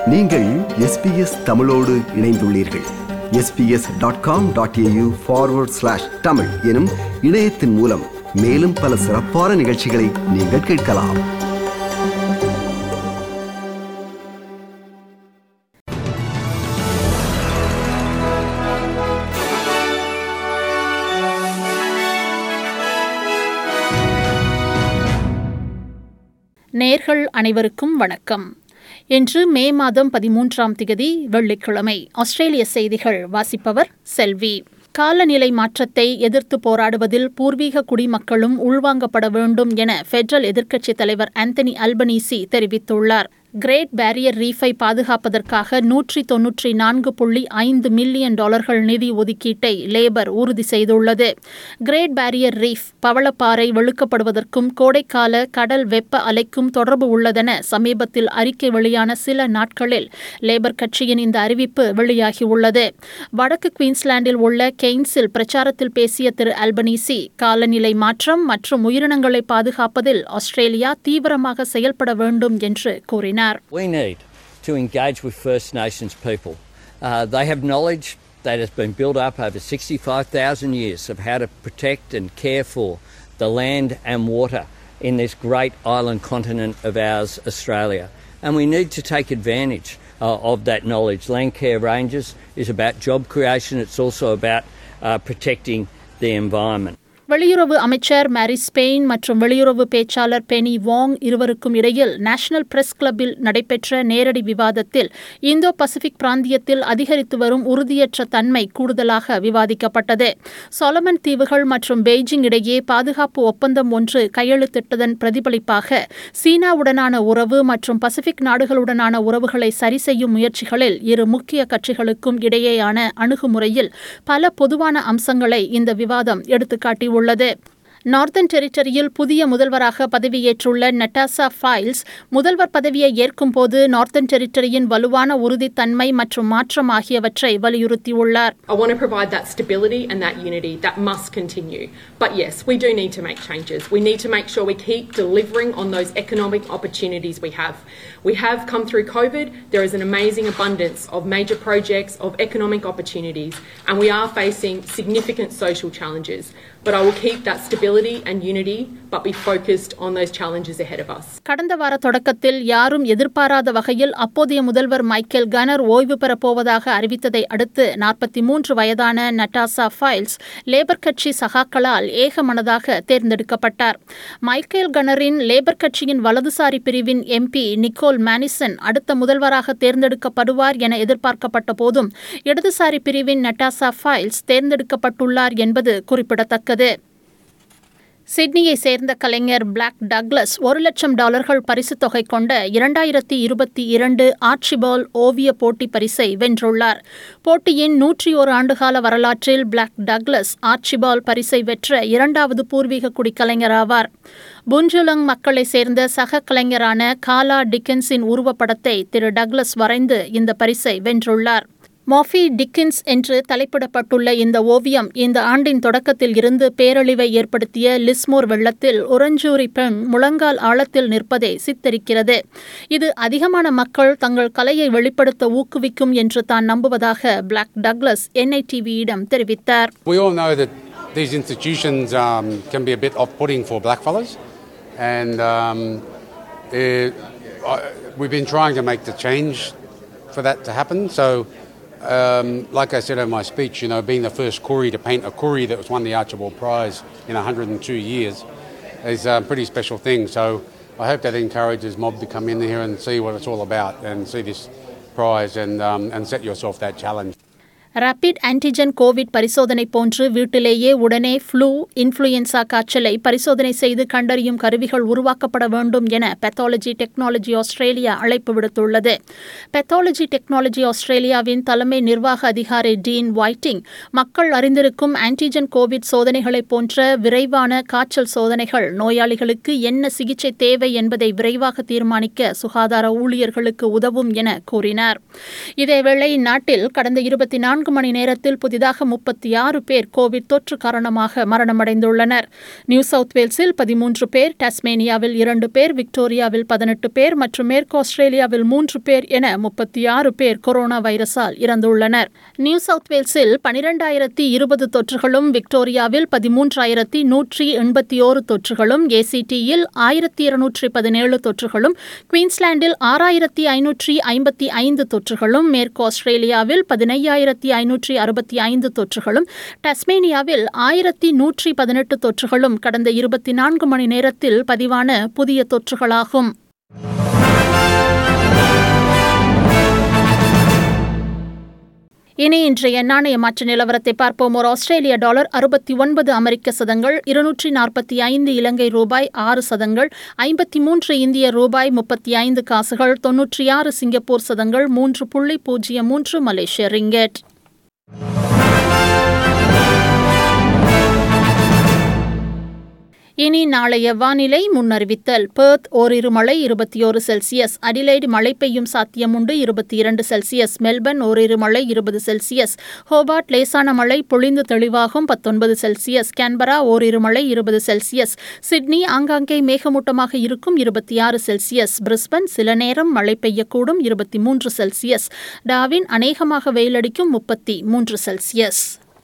நீங்கள் எஸ்பிஎஸ் தமிழோடு இணைந்துள்ளீர்கள் SBS dot com dot AU forward slash Tamil எனும் இணையத்தின் மூலம் மேலும் பல சிறப்பான நிகழ்ச்சிகளை நீங்கள் கேட்கலாம் நேர்கள் அனைவருக்கும் வணக்கம் இன்று மே மாதம் பதிமூன்றாம் திகதி வெள்ளிக்கிழமை ஆஸ்திரேலிய செய்திகள் வாசிப்பவர் செல்வி காலநிலை மாற்றத்தை எதிர்த்து போராடுவதில் பூர்வீக குடிமக்களும் உள்வாங்கப்பட வேண்டும் என பெடரல் எதிர்க்கட்சித் தலைவர் ஆந்தனி அல்பனீசி தெரிவித்துள்ளார் கிரேட் பேரியர் ரீஃபை பாதுகாப்பதற்காக நூற்றி தொன்னூற்றி நான்கு புள்ளி ஐந்து மில்லியன் டாலர்கள் நிதி ஒதுக்கீட்டை லேபர் உறுதி செய்துள்ளது கிரேட் பேரியர் ரீஃப் பவளப்பாறை வெளுக்கப்படுவதற்கும் கோடைக்கால கடல் வெப்ப அலைக்கும் தொடர்பு உள்ளதென சமீபத்தில் அறிக்கை வெளியான சில நாட்களில் லேபர் கட்சியின் இந்த அறிவிப்பு வெளியாகியுள்ளது வடக்கு குயின்ஸ்லாண்டில் உள்ள கெய்ன்ஸில் பிரச்சாரத்தில் பேசிய திரு அல்பனீசி காலநிலை மாற்றம் மற்றும் உயிரினங்களை பாதுகாப்பதில் ஆஸ்திரேலியா தீவிரமாக செயல்பட வேண்டும் என்று கூறினார் We need to engage with First Nations people. Uh, they have knowledge that has been built up over 65,000 years of how to protect and care for the land and water in this great island continent of ours, Australia. And we need to take advantage uh, of that knowledge. Landcare Rangers is about job creation, it's also about uh, protecting the environment. வெளியுறவு அமைச்சர் மேரி Spain மற்றும் வெளியுறவு பேச்சாளர் பெனி வாங் இருவருக்கும் இடையில் national press கிளப்பில் நடைபெற்ற நேரடி விவாதத்தில் இந்தோ பசிபிக் பிராந்தியத்தில் அதிகரித்து வரும் உறுதியற்ற தன்மை கூடுதலாக விவாதிக்கப்பட்டது சொலமன் தீவுகள் மற்றும் பெய்ஜிங் இடையே பாதுகாப்பு ஒப்பந்தம் ஒன்று கையெழுத்திட்டதன் பிரதிபலிப்பாக சீனாவுடனான உறவு மற்றும் பசிபிக் நாடுகளுடனான உறவுகளை சரி செய்யும் முயற்சிகளில் இரு முக்கிய கட்சிகளுக்கும் இடையேயான அணுகுமுறையில் பல பொதுவான அம்சங்களை இந்த விவாதம் எடுத்துக்காட்டியுள்ளது உள்ளது நார்த்தன் டெரிட்டரியில் புதிய முதல்வராக பதவியேற்றுள்ள நட்டாசா ஃபைல்ஸ் முதல்வர் பதவியை ஏற்கும்போது நார்த்தன் டெரிட்டரியின் வலுவான உறுதித்தன்மை மற்றும் மாற்றம் ஆகியவற்றை வலியுறுத்தியுள்ளார் I want to provide that stability and that unity that must continue. But yes, we do need to make changes. We need to make sure we keep delivering on those economic opportunities we have. We have come through COVID, there is an amazing abundance of major projects, of economic opportunities, and we are facing significant social challenges. But I will keep that stability and unity, but be focused on those challenges ahead of us. கடந்த வார தொடக்கத்தில் யாரும் எதிர்பாராத வகையில் அப்போதைய முதல்வர் Michael கனர் ஓய்வு பெறப் போவதாக அறிவித்ததை அடுத்து நாற்பத்தி மூன்று வயதான நட்டாசா ஃபைல்ஸ் லேபர் கட்சி சகாக்களால் ஏகமனதாக தேர்ந்தெடுக்கப்பட்டார் மைக்கேல் கனரின் லேபர் கட்சியின் வலதுசாரி பிரிவின் எம்பி நிக்கோல் மேனிசன் அடுத்த முதல்வராக தேர்ந்தெடுக்கப்படுவார் என எதிர்பார்க்கப்பட்ட போதும் இடதுசாரி பிரிவின் நட்டாசா ஃபைல்ஸ் தேர்ந்தெடுக்கப்பட்டுள்ளார் என்பது குறிப்பிடத்தக்கது சிட்னியை சேர்ந்த கலைஞர் பிளாக் டக்ளஸ் ஒரு லட்சம் டாலர்கள் பரிசுத் தொகை கொண்ட இரண்டாயிரத்தி இருபத்தி இரண்டு ஆர்ச்சிபால் ஓவிய போட்டி பரிசை வென்றுள்ளார் போட்டியின் நூற்றி ஒரு ஆண்டுகால வரலாற்றில் பிளாக் டக்ளஸ் ஆர்ச்சிபால் பரிசை வென்ற இரண்டாவது பூர்வீக குடி கலைஞராவார் புஞ்சுலங் மக்களை சேர்ந்த சக கலைஞரான காலா டிக்கன்ஸின் உருவப்படத்தை திரு டக்ளஸ் வரைந்து இந்த பரிசை வென்றுள்ளார் மாஃபி டிக்கின்ஸ் என்று தலைப்பிடப்பட்டுள்ள இந்த ஓவியம் இந்த ஆண்டின் தொடக்கத்தில் இருந்து பேரழிவை ஏற்படுத்திய லிஸ்மோர் வெள்ளத்தில் உறஞ்சூரி பெண் முழங்கால் ஆழத்தில் நிற்பதை சித்தரிக்கிறது இது அதிகமான மக்கள் தங்கள் கலையை வெளிப்படுத்த ஊக்குவிக்கும் என்று தான் நம்புவதாக பிளாக் டக்ளஸ் என்ஐடிவியிடம் தெரிவித்தார் We all know that these institutions um, can be a bit off-putting for blackfellas, and um, eh, I, we've been trying to make the change for that to happen. So, um, like I said in my speech, you know, being the first Koori to paint a Koori that was won the Archibald Prize in 102 years is a pretty special thing. So, I hope that encourages mob to come in here and see what it's all about and see this prize and um, and set yourself that challenge. Rapid antigen Covid பரிசோதனை போன்று வீட்டிலேயே உடனே flu influenza காய்ச்சலை பரிசோதனை செய்து கண்டறியும் கருவிகள் உருவாக்கப்பட வேண்டும் என பெத்தாலஜி டெக்னாலஜி ஆஸ்திரேலியா அழைப்பு விடுத்துள்ளது பெத்தாலஜி டெக்னாலஜி ஆஸ்திரேலியாவின் தலைமை நிர்வாக அதிகாரி டீன் வைட்டிங் மக்கள் அறிந்திருக்கும் ஆன்டிஜன் கோவிட் சோதனைகளை போன்ற விரைவான காய்ச்சல் சோதனைகள் நோயாளிகளுக்கு என்ன சிகிச்சை தேவை என்பதை விரைவாக தீர்மானிக்க சுகாதார ஊழியர்களுக்கு உதவும் என கூறினார் இதேவேளை நாட்டில் கடந்த இருபத்தி நான்கு நான்கு மணி நேரத்தில் புதிதாக முப்பத்தி ஆறு பேர் கோவிட் தொற்று காரணமாக மரணமடைந்துள்ளனர் நியூ சவுத் வேல்ஸில் பதிமூன்று பேர் டாஸ்மேனியாவில் இரண்டு பேர் விக்டோரியாவில் பதினெட்டு பேர் மற்றும் மேற்கு ஆஸ்திரேலியாவில் மூன்று பேர் என முப்பத்தி ஆறு பேர் கொரோனா வைரஸால் இறந்துள்ளனர் நியூ சவுத் வேல்ஸில் பனிரெண்டாயிரத்தி இருபது தொற்றுகளும் விக்டோரியாவில் பதிமூன்றாயிரத்தி நூற்றி எண்பத்தி ஓரு தொற்றுகளும் ஏசிடியில் ஆயிரத்தி இருநூற்றி பதினேழு தொற்றுகளும் குயின்ஸ்லாண்டில் ஆறாயிரத்தி ஐநூற்றி ஐம்பத்தி ஐந்து தொற்றுகளும் மேற்கு ஆஸ்திரேலியாவில் பதினையாயிரத்தி ஐநூற்றி அறுபத்தி ஐந்து தொற்றுகளும் டஸ்மேனியாவில் ஆயிரத்தி நூற்றி பதினெட்டு தொற்றுகளும் கடந்த இருபத்தி நான்கு மணி நேரத்தில் பதிவான புதிய தொற்றுகளாகும் இனி இன்றைய நாணய மாற்ற நிலவரத்தை பார்ப்போம் ஒரு ஆஸ்திரேலிய டாலர் அறுபத்தி ஒன்பது அமெரிக்க சதங்கள் இருநூற்றி நாற்பத்தி ஐந்து இலங்கை ரூபாய் ஆறு சதங்கள் ஐம்பத்தி மூன்று இந்திய ரூபாய் முப்பத்தி ஐந்து காசுகள் தொன்னூற்றி ஆறு சிங்கப்பூர் சதங்கள் மூன்று புள்ளி பூஜ்ஜியம் மூன்று மலேசிய ரிங்கெட் இனி நாளைய வானிலை முன்னறிவித்தல் பெர்த் ஓரிரு மழை இருபத்தி ஒரு செல்சியஸ் அடிலைடு மழை பெய்யும் சாத்தியம் உண்டு இருபத்தி இரண்டு செல்சியஸ் மெல்பர்ன் ஓரிரு மழை இருபது செல்சியஸ் ஹோபார்ட் லேசான மழை பொழிந்து தெளிவாகும் பத்தொன்பது செல்சியஸ் கேன்பரா ஓரிரு மழை இருபது செல்சியஸ் சிட்னி ஆங்காங்கே மேகமூட்டமாக இருக்கும் இருபத்தி ஆறு செல்சியஸ் பிரிஸ்பன் சில நேரம் மழை பெய்யக்கூடும் இருபத்தி மூன்று செல்சியஸ் டாவின் அநேகமாக வெயிலடிக்கும் முப்பத்தி மூன்று செல்சியஸ்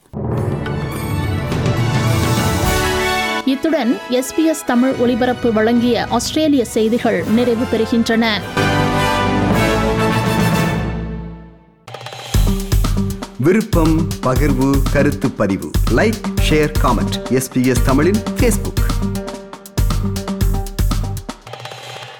இத்துடன் எஸ்பிஎஸ் தமிழ் ஒலிபரப்பு வழங்கிய ஆஸ்திரேலிய செய்திகள் நிறைவு பெறுகின்றன விருப்பம் பகிர்வு கருத்து பதிவு லைக் ஷேர் காமெண்ட் எஸ்பிஎஸ் தமிழின் ஃபேஸ்புக்